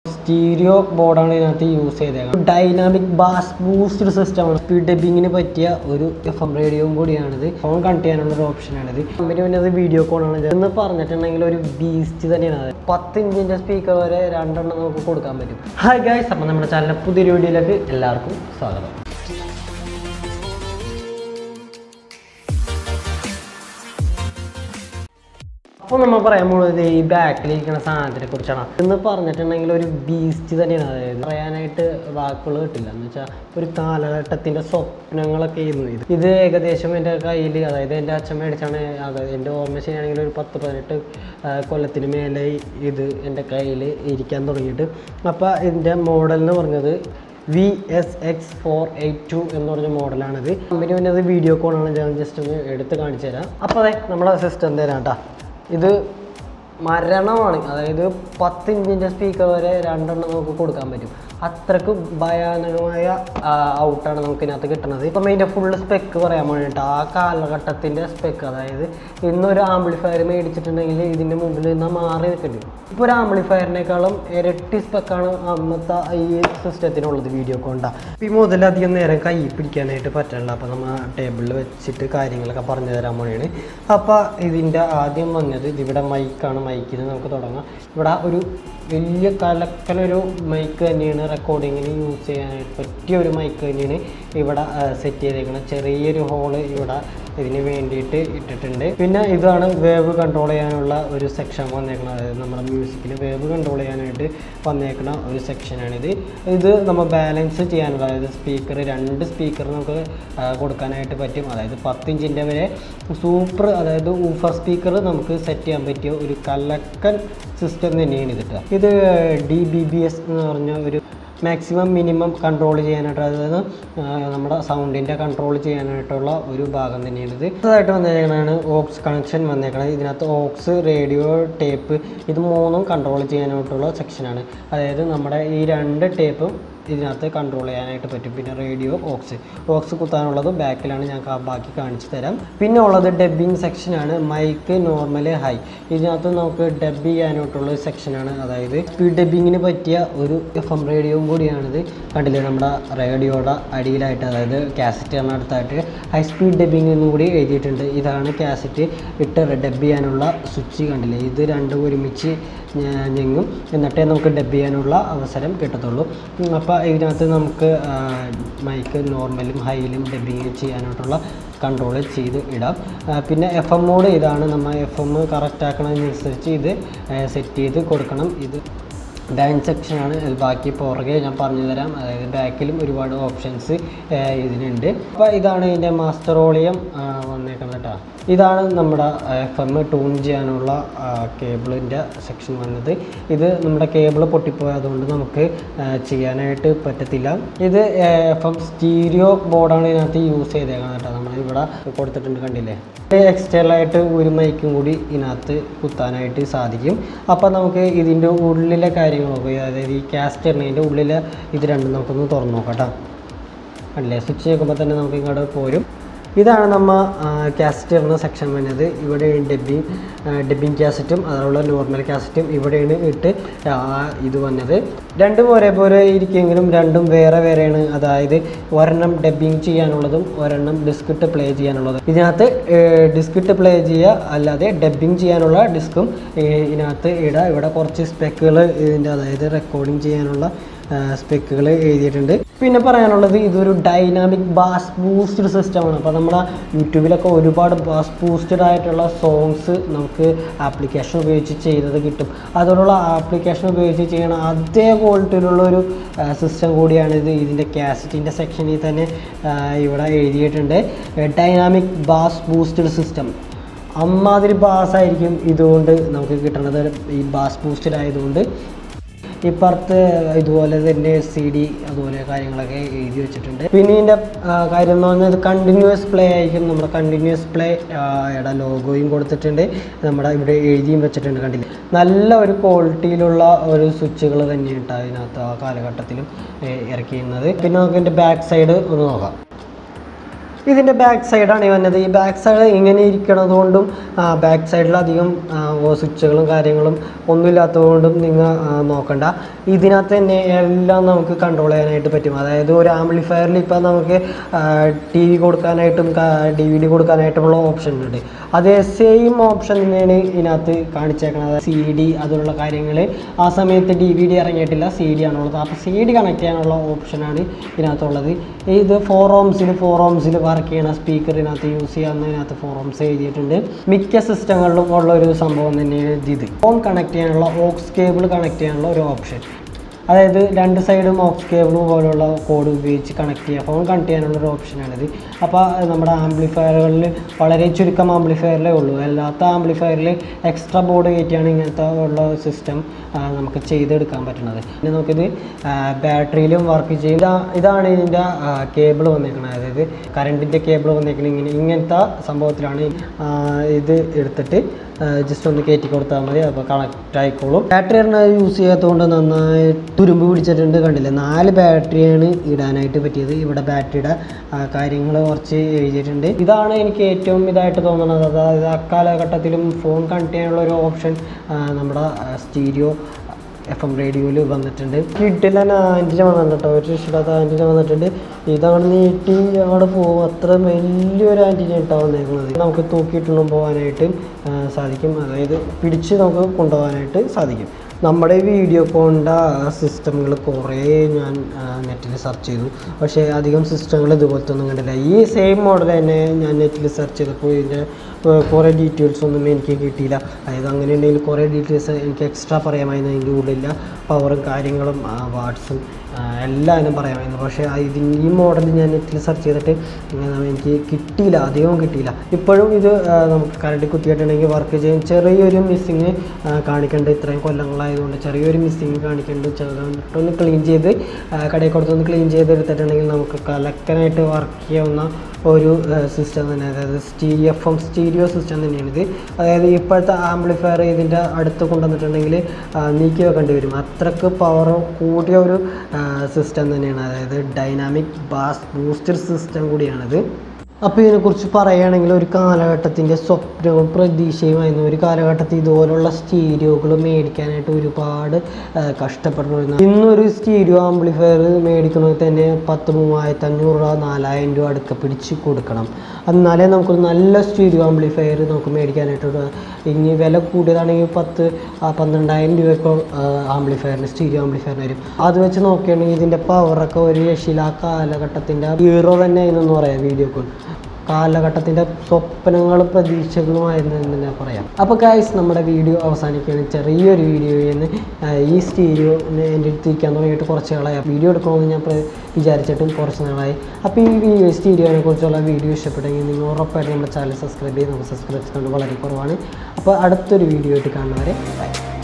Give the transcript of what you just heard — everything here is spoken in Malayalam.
സ്റ്റീരിയോ ബോർഡാണ് ഇതിനകത്ത് യൂസ് ചെയ്തേക്കുന്നത് ഡൈനാമിക് ബാസ് ബൂസ്റ്റഡ് സിസ്റ്റമാണ് സ്പീഡ് ഡബിങ്ങിന് പറ്റിയ ഒരു എഫ് എം റേഡിയോയും കൂടിയാണിത് ഫോൺ കണക്ട് ചെയ്യാനുള്ള ഒരു ഓപ്ഷനാണിത് കമ്പനി പിന്നെ അത് വീഡിയോ കോളാണ് എന്ന് പറഞ്ഞിട്ടുണ്ടെങ്കിൽ ഒരു ബീസ്റ്റ് തന്നെയാണ് അത് പത്ത് ഇഞ്ചിൻ്റെ സ്പീക്കർ വരെ രണ്ടെണ്ണം നമുക്ക് കൊടുക്കാൻ പറ്റും ഹായ് ഗൈസ് അപ്പം നമ്മുടെ ചാനലിലെ പുതിയൊരു വീഡിയോയിലേക്ക് എല്ലാവർക്കും സ്വാഗതം അപ്പോൾ നമ്മൾ പറയാൻ പോകുന്നത് ഈ ബാക്കിലിരിക്കുന്ന സാധനത്തിനെ കുറിച്ചാണ് എന്ന് പറഞ്ഞിട്ടുണ്ടെങ്കിൽ ഒരു ബീസ്റ്റ് തന്നെയാണ് അതായത് പറയാനായിട്ട് വാക്കുകൾ കിട്ടില്ല എന്ന് വെച്ചാൽ ഒരു കാലഘട്ടത്തിൻ്റെ സ്വപ്നങ്ങളൊക്കെ ആയിരുന്നു ഇത് ഇത് ഏകദേശം എൻ്റെ കയ്യിൽ അതായത് എൻ്റെ അച്ഛൻ മേടിച്ചാണ് അത് എൻ്റെ ഓർമ്മ ശരിയാണെങ്കിൽ ഒരു പത്ത് പതിനെട്ട് ആ, കൊല്ലത്തിന് മേലെ ഇത് എൻ്റെ കയ്യിൽ ഇരിക്കാൻ തുടങ്ങിയിട്ട് അപ്പോൾ ഇതിൻ്റെ മോഡൽ എന്ന് പറഞ്ഞത് V S X four eight two എന്ന് പറഞ്ഞ മോഡലാണിത് കമ്പനി പിന്നെ അത് വീഡിയോ കോളാണ് ഞാൻ ജസ്റ്റ് ഒന്ന് എടുത്ത് കാണിച്ചു തരാം അപ്പോൾ അതെ നമ്മളെ സിസ്റ്റം തരാം കേട്ടോ ഇത് മരണമാണ് അതായത് പത്ത് ഇഞ്ചിൻ്റെ സ്പീക്കർ വരെ രണ്ടെണ്ണം നമുക്ക് കൊടുക്കാൻ പറ്റും അത്രക്ക് ഭയാനകമായ ഔട്ടാണ് നമുക്ക് ഇതിനകത്ത് കിട്ടുന്നത് ഇപ്പം ഇതിൻ്റെ ഫുൾ സ്പെക്ക് പറയാൻ വേണ്ടിയിട്ട് ആ കാലഘട്ടത്തിൻ്റെ സ്പെക്ക് അതായത് ഇന്നൊരു ആംപ്ലിഫയർ മേടിച്ചിട്ടുണ്ടെങ്കിൽ ഇതിൻ്റെ മുമ്പിൽ നിന്ന് മാറി നിൽക്കേണ്ടി വരും ഇപ്പോൾ ഒരു ആംപ്ലിഫയറിനേക്കാളും ഇരട്ടി സ്പെക്കാണ് അന്നത്തെ ഈ സിസ്റ്റത്തിനുള്ളത് വീഡിയോ കൊണ്ടാ ഈ മുതൽ അധികം നേരം കൈ പിടിക്കാനായിട്ട് പറ്റില്ല അപ്പോൾ നമ്മൾ ടേബിളിൽ വെച്ചിട്ട് കാര്യങ്ങളൊക്കെ പറഞ്ഞു തരാൻ വേണ്ടിയാണ് അപ്പോൾ ഇതിൻ്റെ ആദ്യം വന്നത് ഇതിവിടെ മൈക്കാണ് മൈക്കിൽ നമുക്ക് തുടങ്ങാം ഇവിടെ ഒരു വലിയ കലക്കലൊരു മൈക്ക് തന്നെയാണ് റെക്കോർഡിങ്ങിന് യൂസ് ചെയ്യാനായിട്ട് പറ്റിയ ഒരു മൈക്ക് തന്നെയാണ് ഇവിടെ സെറ്റ് ചെയ്തേക്കുന്നത് ചെറിയൊരു ഹോള് ഇവിടെ ഇതിന് വേണ്ടിയിട്ട് ഇട്ടിട്ടുണ്ട് പിന്നെ ഇതാണ് വേവ് കൺട്രോൾ ചെയ്യാനുള്ള ഒരു സെക്ഷൻ വന്നേക്കുന്നത് അതായത് നമ്മുടെ മ്യൂസിക്കിൽ വേവ് കൺട്രോൾ ചെയ്യാനായിട്ട് വന്നേക്കുന്ന ഒരു സെക്ഷനാണിത് ഇത് നമ്മൾ ബാലൻസ് ചെയ്യാനുള്ള അതായത് സ്പീക്കർ രണ്ട് സ്പീക്കർ നമുക്ക് ആ, കൊടുക്കാനായിട്ട് പറ്റും അതായത് പത്ത് ഇഞ്ചിൻ്റെ വരെ സൂപ്പർ അതായത് ഊഫർ സ്പീക്കർ നമുക്ക് സെറ്റ് ചെയ്യാൻ പറ്റിയ ഒരു കലക്കൻ സിസ്റ്റം തന്നെയാണ് ഇത് ട്ടോ. ഇത് ഡി ബി ബി എസ് എന്ന് പറഞ്ഞ ഒരു മാക്സിമം മിനിമം കൺട്രോൾ ചെയ്യാനായിട്ട് അതായത് ആ, നമ്മുടെ സൗണ്ടിൻ്റെ കൺട്രോൾ ചെയ്യാനായിട്ടുള്ള ഒരു ഭാഗം തന്നെയാണ് ഇത് അടുത്തതായിട്ട് വന്നേക്കണതാണ് ഓക്സ് കണക്ഷൻ വന്നേക്കണത് ഇതിനകത്ത് ഓക്സ് റേഡിയോ ടേപ്പ് ഇത് മൂന്നും കൺട്രോൾ ചെയ്യാനായിട്ടുള്ള സെക്ഷനാണ് അതായത് നമ്മുടെ ഈ രണ്ട് ടേപ്പും ഇതിനകത്ത് കൺട്രോൾ ചെയ്യാനായിട്ട് പറ്റും പിന്നെ റേഡിയോ ഓക്സ് ഓക്സ് കുത്താനുള്ളത് ബാക്കിലാണ് ഞാൻ കാ- ബാക്കി കാണിച്ചു തരാം പിന്നെ ഉള്ളത് ഡബ്ബിങ് സെക്ഷനാണ് മൈക്ക് നോർമൽ ഹൈ ഇതിനകത്ത് നമുക്ക് ഡബ് ചെയ്യാനായിട്ടുള്ള ഒരു സെക്ഷനാണ് അതായത് സ്പീഡ് ഡബ്ബിങ്ങിന് പറ്റിയ ഒരു എഫ് എം റേഡിയോയും കൂടിയാണിത് കണ്ടില്ലേ നമ്മുടെ റേഡിയോയുടെ അടിയിലായിട്ട് അതായത് കാസറ്റ് അടുത്തായിട്ട് ഹൈ സ്പീഡ് ഡബ്ബിംഗ് എന്നും കൂടി എഴുതിയിട്ടുണ്ട് ഇതാണ് കാസറ്റ് ഇട്ട് ഡബ് ചെയ്യാനുള്ള സ്വിച്ച് കണ്ടില്ലേ ഇത് രണ്ടും ഒരുമിച്ച് ഞ- ഞെങ്ങും എന്നിട്ടേ നമുക്ക് ഡബ് ചെയ്യാനുള്ള അവസരം കിട്ടത്തുള്ളൂ അപ്പോൾ ഇതിനകത്ത് നമുക്ക് മൈക്ക് നോർമലും ഹൈയിലും ഡബിങ് ചെയ്യാനായിട്ടുള്ള കൺട്രോൾ ചെയ്ത് ഇടാം ആ, പിന്നെ എഫ് എം മോഡ് ഇതാണ് നമ്മൾ എഫ് എം കറക്റ്റ് ആക്കണതിനനുസരിച്ച് ഇത് സെറ്റ് ചെയ്ത് കൊടുക്കണം ഇത് ഡാൻസ് സെക്ഷനാണ് ഇത് ബാക്കി പുറകെ ഞാൻ പറഞ്ഞു തരാം അതായത് ബാക്കിലും ഒരുപാട് ഓപ്ഷൻസ് ഇതിനുണ്ട് അപ്പോൾ ഇതാണ് ഇതിൻ്റെ മാസ്റ്റർ ഓളിയം വന്നേക്കുന്നത് കേട്ടോ ഇതാണ് നമ്മുടെ എഫ് എം ട്യൂൺ ചെയ്യാനുള്ള കേബിളിൻ്റെ സെക്ഷൻ വന്നത് ഇത് നമ്മുടെ കേബിൾ പൊട്ടിപ്പോയതുകൊണ്ട് നമുക്ക് ആ, ചെയ്യാനായിട്ട് പറ്റത്തില്ല ഇത് എഫ് എം സ്റ്റീരിയോ ബോർഡാണ് ഇതിനകത്ത് യൂസ് ചെയ്തേക്കുന്നത് കേട്ടോ നമ്മൾ ഇവിടെ കൊടുത്തിട്ടുണ്ട് കണ്ടില്ലേ എക്സ്റ്റേണൽ ആയിട്ട് ഒരു മൈക്കും കൂടി ഇതിനകത്ത് കുത്താനായിട്ട് സാധിക്കും അപ്പോൾ നമുക്ക് ഇതിൻ്റെ ഉള്ളിലെ കാര്യങ്ങളൊക്കെ അതായത് ഈ കാസ്റ്റ് ഇടുന്നതിൻ്റെ ഉള്ളിലെ ഇത് രണ്ടും നമുക്കൊന്ന് തുറന്നു നോക്കാം കേട്ടോ അല്ലേ സ്വിച്ച് നോക്കുമ്പോൾ തന്നെ നമുക്ക് ഇങ്ങോട്ട് പോരും ഇതാണ് നമ്മ കാസറ്റ് ഇടുന്ന സെക്ഷൻ വരുന്നത് ഇവിടെ ഡബ്ബിങ് ഡബ്ബിങ് കാസറ്റും അതുപോലെ നോർമൽ കാസറ്റും ഇവിടെയാണ് ഇട്ട് ആ, ഇത് വന്നത് രണ്ടും ഒരേപോലെ ഇരിക്കുമെങ്കിലും രണ്ടും വേറെ വേറെയാണ് അതായത് ഒരെണ്ണം ഡബ്ബിങ് ചെയ്യാനുള്ളതും ഒരെണ്ണം ഡിസ്കിട്ട് പ്ലേ ചെയ്യാനുള്ളതും ഇതിനകത്ത് ഡിസ്കിട്ട് പ്ലേ ചെയ്യുക അല്ലാതെ ഡബ്ബിങ് ചെയ്യാനുള്ള ഡിസ്കും ഇതിനകത്ത് ഇടുക ഇവിടെ കുറച്ച് സ്പെക്കുകൾ ഇതിൻ്റെ അതായത് റെക്കോർഡിങ് ചെയ്യാനുള്ള സ്പെക്കുകൾ എഴുതിയിട്ടുണ്ട് പിന്നെ പറയാനുള്ളത് ഇതൊരു ഡൈനാമിക് ബാസ് ബൂസ്റ്റഡ് സിസ്റ്റമാണ് അപ്പോൾ നമ്മുടെ യൂട്യൂബിലൊക്കെ ഒരുപാട് ബാസ് ബൂസ്റ്റഡ് ആയിട്ടുള്ള സോങ്സ് നമുക്ക് ആപ്ലിക്കേഷൻ ഉപയോഗിച്ച് ചെയ്തത് കിട്ടും അതുപോലുള്ള ആപ്ലിക്കേഷൻ ഉപയോഗിച്ച് ചെയ്യണ അതേ ക്വാളിറ്റിയിലുള്ള ഒരു സിസ്റ്റം കൂടിയാണ് ഇത് ഇതിൻ്റെ കാസറ്റിൻ്റെ സെക്ഷനിൽ തന്നെ ആ, ഇവിടെ എഴുതിയിട്ടുണ്ട് ഡൈനാമിക് ബാസ് ബൂസ്റ്റഡ് സിസ്റ്റം അമ്മാതിരി ബാസ് ആയിരിക്കും ഇതുകൊണ്ട് നമുക്ക് കിട്ടുന്നത് ഈ ബാസ് ബൂസ്റ്റഡ് ആയതുകൊണ്ട് ഇപ്പുറത്ത് ഇതുപോലെ തന്നെ സി ഡി അതുപോലെ കാര്യങ്ങളൊക്കെ എഴുതി വെച്ചിട്ടുണ്ട് പിന്നെ ഇതിൻ്റെ ആ, കാര്യം എന്ന് പറഞ്ഞാൽ ഇത് കണ്ടിന്യൂസ് പ്ലേ ആയിരിക്കും നമ്മുടെ കണ്ടിന്യൂസ് പ്ലേ യുടെ ലോഗോയും കൊടുത്തിട്ടുണ്ട് നമ്മുടെ ഇവിടെ എഴുതിയും വെച്ചിട്ടുണ്ട് കണ്ടില്ലേ നല്ല ഒരു ക്വാളിറ്റിയിലുള്ള ഒരു സ്വിച്ചുകൾ തന്നെയാണ് അതിനകത്ത് ആ കാലഘട്ടത്തിലും ഏ, ഇറക്കിയിരുന്നത് പിന്നെ നമുക്ക് ഇതിൻ്റെ ബാക്ക് സൈഡ് ഒന്ന് നോക്കാം ഇതിൻ്റെ ബാക്ക് സൈഡാണ് ഈ വന്നത് ഈ ബാക്ക് സൈഡ് ഇങ്ങനെ ഇരിക്കണത് കൊണ്ടും ബാക്ക് സൈഡിൽ അധികം സ്വിച്ചുകളും കാര്യങ്ങളും ഒന്നുമില്ലാത്തത് കൊണ്ടും നിങ്ങൾ നോക്കണ്ട ഇതിനകത്ത് തന്നെ എല്ലാം നമുക്ക് കൺട്രോൾ ചെയ്യാനായിട്ട് പറ്റും അതായത് ഒരു ആംപ്ലിഫയറിൽ ഇപ്പോൾ നമുക്ക് ടി വി കൊടുക്കാനായിട്ടും ഡി വി ഡി കൊടുക്കാനായിട്ടുമുള്ള ഓപ്ഷൻ ഉണ്ട് അതേ സെയിം ഓപ്ഷൻ തന്നെയാണ് ഇതിനകത്ത് കാണിച്ചേക്കുന്നത് സി ഡി അതുള്ള കാര്യങ്ങൾ ആ സമയത്ത് ഡി വി ഡി ഇറങ്ങിയിട്ടില്ല സി ഡി ആണുള്ളത് അപ്പോൾ സി ഡി കണക്ട് ചെയ്യാനുള്ള ഓപ്ഷനാണ് ഇതിനകത്തുള്ളത് ഇത് ഫോർ ഓംസിൽ ഫോർ ഓംസിൽ വർക്ക് ചെയ്യണ സ്പീക്കറിനകത്ത് യൂസ് ചെയ്യാവുന്നതിനകത്ത് ഫോർ ഓംസ് എഴുതിയിട്ടുണ്ട് മിക്ക സിസ്റ്റങ്ങളിലും ഉള്ള ഒരു സംഭവം തന്നെയാണ് ഇത് ഫോൺ കണക്ട് ചെയ്യാനുള്ള ഓക്സ് കേബിൾ കണക്ട് ചെയ്യാനുള്ള ഒരു ഓപ്ഷൻ അതായത് രണ്ട് സൈഡും ഓക്സ് കേബിൾ പോലുള്ള കോഡ് ഉപയോഗിച്ച് കണക്ട് ചെയ്യുക ഫോൺ കണക്ട് ചെയ്യാനുള്ള ഒരു ഓപ്ഷനാണിത് അപ്പോൾ നമ്മുടെ ആംപ്ലിഫയറുകളിൽ വളരെ ചുരുക്കം ആംപ്ലിഫയറിലേ ഉള്ളൂ അല്ലാത്ത ആംപ്ലിഫയറിൽ എക്സ്ട്രാ ബോർഡ് കയറ്റിയാണ് ഇങ്ങനത്തെ ഉള്ള സിസ്റ്റം നമുക്ക് ചെയ്തെടുക്കാൻ പറ്റുന്നത് പിന്നെ നമുക്കിത് ബാറ്ററിയിലും വർക്ക് ചെയ്യും ഇതാ ഇതാണ് ഇതിൻ്റെ കേബിൾ വന്നേക്കുന്നത് അതായത് കറണ്ടിൻ്റെ കേബിൾ വന്നേക്കുന്നത് ഇങ്ങനെ ഇങ്ങനത്തെ സംഭവത്തിലാണ് ആ, ഇത് എടുത്തിട്ട് ജസ്റ്റ് ഒന്ന് കയറ്റി കൊടുത്താൽ മതി അപ്പോൾ കണക്റ്റ് ആയിക്കോളും ബാറ്ററി യൂസ് ചെയ്യാത്തതുകൊണ്ട് നന്നായി തുരുമ്പ് പിടിച്ചിട്ടുണ്ട് കണ്ടില്ലേ നാല് ബാറ്ററിയാണ് ഇടാനായിട്ട് പറ്റിയത് ഇവിടെ ബാറ്ററിയുടെ കാര്യങ്ങൾ കുറച്ച് എഴുതിയിട്ടുണ്ട് ഇതാണ് എനിക്ക് ഏറ്റവും ഇതായിട്ട് തോന്നുന്നത് അതായത് അക്കാലഘട്ടത്തിലും ഫോൺ കണക്ട് ചെയ്യാനുള്ള ഒരു ഓപ്ഷൻ നമ്മുടെ സ്റ്റീരിയോ എഫ് എം റേഡിയോയിൽ വന്നിട്ടുണ്ട് കിട്ടില്ല ആൻറ്റിന വന്നിട്ടുണ്ട് കേട്ടോ ഒരു രക്ഷിതാത്ത ആൻറ്റിന വന്നിട്ടുണ്ട് ഇതാണ് നീട്ടി അവിടെ പോകും അത്ര വലിയൊരു ആൻറ്റിന ഇട്ടാ വന്നേക്കുന്നത് നമുക്ക് തൂക്കിയിട്ടൊന്നും പോകാനായിട്ട് ആ, സാധിക്കും അതായത് പിടിച്ച് നമുക്ക് കൊണ്ടുപോകാനായിട്ട് സാധിക്കും നമ്മുടെ വീഡിയോ കോണിൻ്റെ സിസ്റ്റങ്ങൾ കുറേ ഞാൻ നെറ്റിൽ സെർച്ച് ചെയ്തു പക്ഷേ അധികം സിസ്റ്റങ്ങൾ ഇതുപോലത്തെ ഒന്നും കണ്ടില്ല ഈ സെയിം മോഡൽ തന്നെ ഞാൻ നെറ്റിൽ സെർച്ച് ചെയ്തപ്പോൾ ഇതിൻ്റെ ഏർ, കുറേ ഡീറ്റെയിൽസ് ഒന്നും എനിക്ക് കിട്ടിയില്ല അതായത് അങ്ങനെ ഉണ്ടെങ്കിൽ കുറേ ഡീറ്റെയിൽസ് എനിക്ക് എക്സ്ട്രാ പറയാമായിരുന്നു അതിൻ്റെ ഉള്ളില്ല പവറും കാര്യങ്ങളും വാട്സും എല്ലാവരും പറയാമായിരുന്നു പക്ഷേ ആ ഇതിന് ഈ മോഡൽ ഞാൻ നെറ്റിൽ സെർച്ച് ചെയ്തിട്ട് ഇങ്ങനെ എനിക്ക് കിട്ടിയില്ല അധികം കിട്ടിയില്ല ഇപ്പോഴും ഇത് ആ, നമുക്ക് കറണ്ട് കുത്തിയിട്ടുണ്ടെങ്കിൽ വർക്ക് ചെയ്യും ചെറിയൊരു മിസ്സിങ് കാണിക്കേണ്ട ഇത്രയും കൊല്ലങ്ങളായതുകൊണ്ട് ചെറിയൊരു മിസ്സിങ് കാണിക്കേണ്ട ചെറുതായിട്ടൊന്ന് ക്ലീൻ ചെയ്ത് ആ, കടയിൽ കൊടുത്തൊന്ന് ക്ലീൻ ചെയ്ത് എടുത്തിട്ടുണ്ടെങ്കിൽ നമുക്ക് കലക്കനായിട്ട് വർക്ക് ചെയ്യാവുന്ന ഒരു സിസ്റ്റം തന്നെ അതായത് stereo F M stereo system തന്നെയാണ് ഇത് അതായത് ഇപ്പോഴത്തെ ആംപ്ലിഫയർ ഇതിൻ്റെ അടുത്ത് കൊണ്ടുവന്നിട്ടുണ്ടെങ്കിൽ ആ, നീക്കി വെക്കേണ്ടി വരും അത്രക്ക് പവർ കൂടിയ ഒരു സിസ്റ്റം തന്നെയാണ് അതായത് ഡൈനാമിക് ബാസ് ബൂസ്റ്റർ സിസ്റ്റം കൂടിയാണിത് അപ്പോൾ ഇതിനെക്കുറിച്ച് പറയുകയാണെങ്കിൽ ഒരു കാലഘട്ടത്തിൻ്റെ സ്വപ്നവും പ്രതീക്ഷയുമായിരുന്നു ഒരു കാലഘട്ടത്തിൽ ഇതുപോലുള്ള സ്റ്റീരിയോകൾ മേടിക്കാനായിട്ട് ഒരുപാട് ആ, കഷ്ടപ്പെടണമായിരുന്നു ഇന്നൊരു സ്റ്റീരിയോ ആംപ്ലിഫയർ മേടിക്കണമെങ്കിൽ തന്നെ പത്ത് മൂവായിരത്തി അഞ്ഞൂറ് രൂപ നാലായിരം രൂപ അടുക്ക പിടിച്ച് കൊടുക്കണം എന്നാലേ നമുക്കൊരു നല്ല സ്റ്റീരിയോ ആംപ്ലിഫയർ നമുക്ക് മേടിക്കാനായിട്ട് ഒരു- ഇനി വില കൂടിയതാണെങ്കിൽ പത്ത് ആ, പന്ത്രണ്ടായിരം രൂപയൊക്കെ ആംപ്ലിഫയറിന് സ്റ്റീരിയോ ആംപ്ലിഫയറിന് വരും അത് വെച്ച് നോക്കുകയാണെങ്കിൽ ഇതിൻ്റെ പവറൊക്കെ ഒരു രക്ഷയില്ല ആ കാലഘട്ടത്തിൻ്റെ ഹീറോ തന്നെ ആയിരുന്നു പറയാം വീഡിയോ കോൾ കാലഘട്ടത്തിൻ്റെ സ്വപ്നങ്ങളും പ്രതീക്ഷകളുമായിരുന്നു എന്ന് തന്നെ പറയാം അപ്പോൾ ഗായ്സ് നമ്മുടെ വീഡിയോ അവസാനിക്കുകയാണ് ചെറിയൊരു വീഡിയോയിൽ നിന്ന് ഈ സ്റ്റീരിയോ എൻ്റെ അടുത്ത് ഇരിക്കാൻ തുടങ്ങിയിട്ട് കുറച്ച് നാളായി വീഡിയോ എടുക്കണമെന്ന് ഞാൻ പ്ര- വിചാരിച്ചിട്ടും കുറച്ച് നാളായി അപ്പോൾ ഈ വീഡിയോ സ്റ്റീരിയോനെ കുറിച്ചുള്ള വീഡിയോ ഇഷ്ടപ്പെട്ടെങ്കിൽ നിങ്ങൾ ഉറപ്പായിട്ട് നമ്മുടെ ചാനൽ സബ്സ്ക്രൈബ് ചെയ്ത് നമുക്ക് സബ്സ്ക്രൈബ് ചെയ്യുന്നത് വളരെ കുറവാണ് അപ്പോൾ അടുത്തൊരു വീഡിയോ ആയിട്ട് കാണുന്നവരെ ബൈ